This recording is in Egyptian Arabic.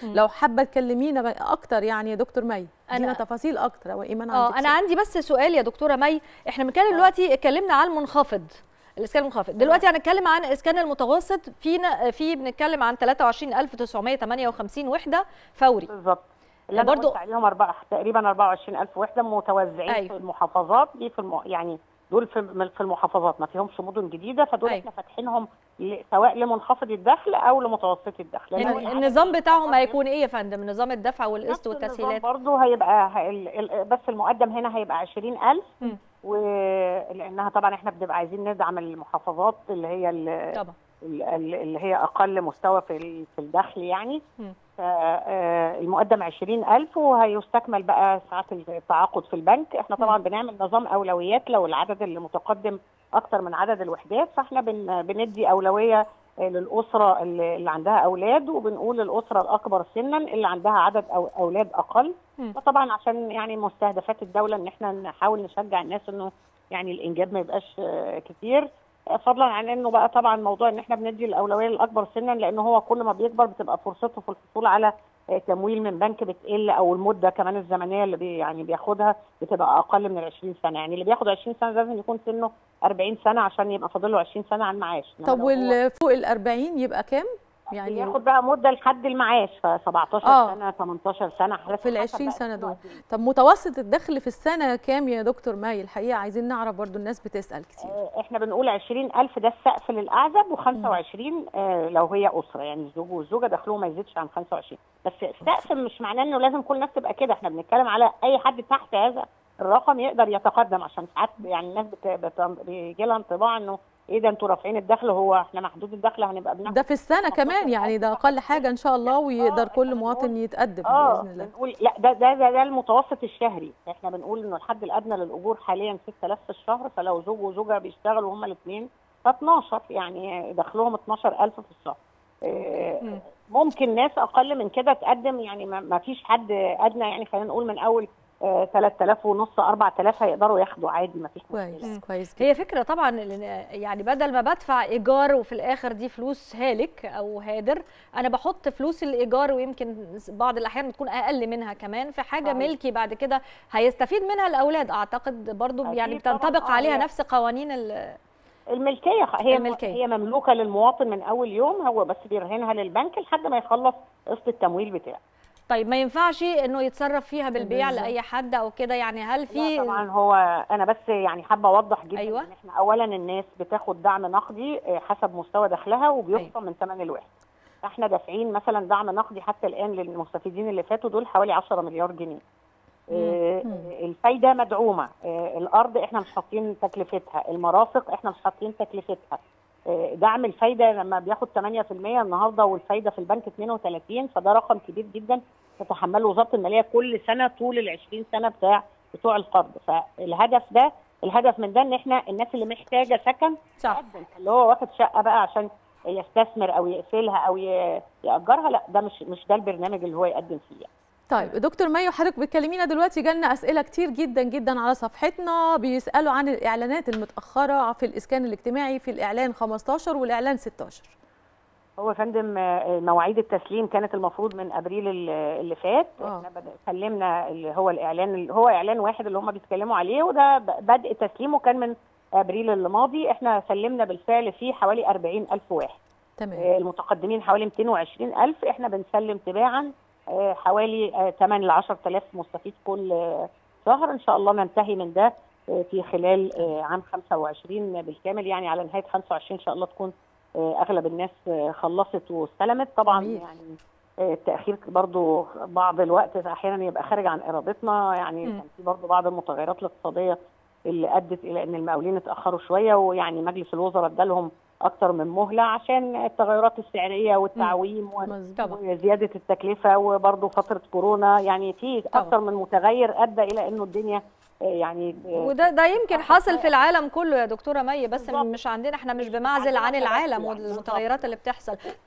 لو حابه تكلمينا اكتر يعني يا دكتور مي ادينا أنا- تفاصيل اكتر او ايمان اه عندك انا سؤال. عندي بس سؤال يا دكتوره مي احنا بنتكلم دلوقتي اتكلمنا عن المنخفض الاسكان المنخفض دلوقتي هنتكلم عن الاسكان المتوسط فينا في بنتكلم عن 23958 وحده فوري بالظبط اللي انا برضو- برضو قلت عليهم أربعة تقريبا 24000 وحده موزعين أيوة. أيوة. في المحافظات دي في الم... يعني دول في في المحافظات ما فيهمش مدن جديده فدول أيوة. احنا فاتحينهم ل... سواء لمنخفض الدخل او لمتوسط الدخل لأن هو الن- العدد النظام بتاعهم المتقدم هيكون ايه يا فندم نظام الدفع والقسط نفس النظام والتسهيلات برضه هيبقى ه- ال... ال... بس المقدم هنا هيبقى 20000 مم. ولانها طبعا احنا بنبقى عايزين ندعم المحافظات اللي هي ال... طبعا ال- ال- اللي هي اقل مستوى في ال- في الدخل يعني مم. ف- آه، المقدم 20000 وهيستكمل بقى ساعات التعاقد في البنك احنا طبعا بنعمل نظام اولويات لو العدد اللي متقدم اكتر من عدد الوحدات فاحنا بن بندي اولويه آه، للاسره اللي اللي عندها اولاد وبنقول للاسره الاكبر سنا اللي عندها عدد أو اولاد اقل مم. وطبعا عشان يعني مستهدفات الدوله ان احنا نحاول نشجع الناس انه يعني الانجاب ما يبقاش آه، كتير فضلا عن انه بقى طبعا موضوع ان احنا بندي الاولويه للاكبر سنا لان هو كل ما بيكبر بتبقى فرصته في الحصول على آه، تمويل من بنك بتقل او المده كمان الزمنيه اللي بي يعني بياخدها بتبقى اقل من ال 20 سنه يعني اللي بياخد 20 سنه لازم يكون سنه 40 سنه عشان يبقى فاضل له 20 سنه على المعاش إنما طب لو هو واللي فوق ال 40 يبقى كام يعني بياخد بقى مده لحد المعاش ف 17 آه. سنه 18 سنه على في ال حسب 20 بقى سنه كل دول واحد. طب متوسط الدخل في السنه كام يا دكتور مي الحقيقه عايزين نعرف برضو الناس بتسال كتير آه، احنا بنقول 20000 ده السقف للاعزب و25 آه لو هي اسره يعني الزوج والزوجه دخلهم ما يزيدش عن 25 بس السقف مش معناه انه لازم كل الناس تبقى كده احنا بنتكلم على اي حد تحت هذا الرقم يقدر يتقدم عشان ساعات يعني الناس بت... بت... بيجي لها انطباع انه ايه ده انتوا رافعين الدخل هو احنا محدود الدخل هنبقى بناخد ده في السنه كمان يعني ده اقل حاجه ان شاء الله ويقدر آه، كل إحنا مواطن بنقول- يتقدم اه باذن الله بنقول لا ده ده ده, ده المتوسط الشهري احنا بنقول انه الحد الادنى للاجور حاليا 6000 في الشهر فلو زوج وزوجه بيشتغلوا هما الاثنين ف 12 يعني دخلهم 12000 في الشهر آه، مم. ممكن ناس اقل من كده تقدم يعني ما ما فيش حد ادنى يعني خلينا نقول من اول آه، 3000 ونص 4000 هيقدروا ياخدوا عادي ما فيش مشكله كويس كويس جدا هي فكره طبعا لأن يعني بدل ما بدفع ايجار وفي الاخر دي فلوس هالك او هادر انا بحط فلوس الايجار ويمكن بعض الاحيان بتكون اقل منها كمان في حاجه صحيح. ملكي بعد كده هيستفيد منها الاولاد اعتقد برضو أكيد يعني طبعاً. بتنطبق آه، عليها هي- نفس قوانين ال- الملكيه خ- هي الملكية. هي مملوكه للمواطن من اول يوم هو بس بيرهنها للبنك لحد ما يخلص قسط التمويل بتاعه طيب ما ينفعش انه يتصرف فيها بالبيع بالظبط. لاي حد او كده يعني هل في لا طبعا هو انا بس يعني حابه اوضح جدا أيوة. ان احنا اولا الناس بتاخد دعم نقدي آه، حسب مستوى دخلها وبيخصم من ثمن الوحده فاحنا دافعين مثلا دعم نقدي حتى الان للمستفيدين اللي فاتوا دول حوالي 10 مليار جنيه آه، مم. آه، الفايده مدعومه آه، الارض احنا مش حاطين تكلفتها المرافق احنا مش حاطين تكلفتها آه، دعم الفايده لما بياخد 8% النهارده والفايده في البنك 32 فده رقم كبير جدا تتحمله وزاره الماليه كل سنه طول ال 20 سنه بتاع بتوع القرض فالهدف ده الهدف من ده ان احنا الناس اللي محتاجه سكن صح تقدم اللي هو واخد شقه بقى عشان يستثمر او يقفلها او ي- ياجرها لا ده مش مش ده البرنامج اللي هو يقدم فيه يعني. طيب دكتور مي وحضرتك بتكلمينا دلوقتي جالنا اسئله كتير جدا جدا على صفحتنا بيسالوا عن الاعلانات المتاخره في الاسكان الاجتماعي في الاعلان 15 والاعلان 16 هو يا فندم آه، مواعيد التسليم كانت المفروض من ابريل ال- اللي فات آه. احنا بد- سلمنا اللي هو الاعلان اللي هو اعلان واحد اللي هم بيتكلموا عليه وده ب- بدء تسليمه كان من ابريل الماضي احنا سلمنا بالفعل فيه حوالي 40000 واحد تمام آه، المتقدمين حوالي 220000 احنا بنسلم تباعا آه، حوالي آه، 8 ل 10000 مستفيد كل آه، شهر ان شاء الله ننتهي من ده آه، في خلال آه، عام 25 بالكامل يعني على نهايه 25 ان شاء الله تكون آه، اغلب الناس آه، خلصت واستلمت طبعا جميل. يعني آه، التاخير برضو بعض الوقت احيانا يبقى خارج عن ارادتنا يعني مم. كان في برضو بعض المتغيرات الاقتصاديه اللي ادت الى ان المقاولين اتاخروا شويه ويعني مجلس الوزراء ادالهم اكتر من مهله عشان التغيرات السعريه والتعويم و- مظبوط. طبعا وزياده التكلفه وبرضه فتره كورونا يعني في طبعا. اكتر من متغير ادى الى انه الدنيا آه، يعني آه، وده ده يمكن حاصل في العالم كله يا دكتوره مي بس بالظبط. مش عندنا احنا مش مش بمعزل عندنا عن بس العالم يعني. والمتغيرات اللي بتحصل